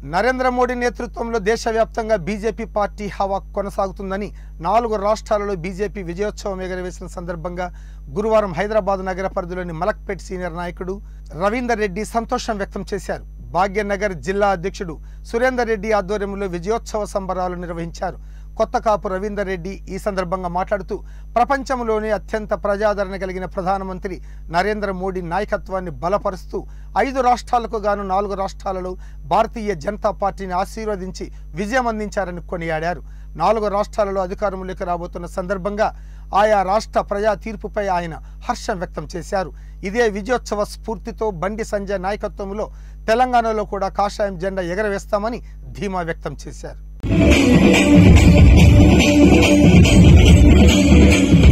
నరేంద్ర మోడీ నేతృత్వంలో దేశవ్యాప్తంగా BJP party హవా కొనసాగుతుందని నాలుగు రాష్ట్రాలలో బీజేపీ విజయోత్సవం ఎగరవేసిన సందర్భంగా గురువారం హైదరాబాద్ నగర పరిధిలోని మలక్పేట్ సీనియర్ నాయకుడు రవీందర్ రెడ్డి సంతోషం వ్యక్తం చేశారు భాగ్యనగర్ జిల్లా అధ్యక్షుడు సురేందర్ రెడ్డి ఆధ్వర్యంలో విజయోత్సవ సంబరాలు నిర్వహించారు కొత్త కాపు రవీందర్ రెడ్డి ఈ సందర్భంగా మాట్లాడుతూ ప్రపంచంలోనే అత్యంత ప్రజాదరణ కలిగిన ప్రధానమంత్రి నరేంద్ర మోడీ నాయకత్వాన్ని బలపరుస్తూ ఐదు రాష్ట్రాలకు గాను నాలుగు రాష్ట్రాలలో భారతీయ జనతా పార్టీని ఆశీర్వదించి విజయం అందించారని కొనియాడారు నాలుగు రాష్ట్రాలలో అధికారంలోకి రాబోతున్న సందర్భంగా ఆయా రాష్ట్ర ప్రజా తీర్పుపై ఆయన హర్షం వ్యక్తం చేశారు ఇదే విజయోత్సవ స్ఫూర్తితో బండి సంజయ్ నాయకత్వంలో తెలంగాణలో కూడా కాషాయం జెండా ఎగరవేస్తామని ధీమా వ్యక్తం చేశారు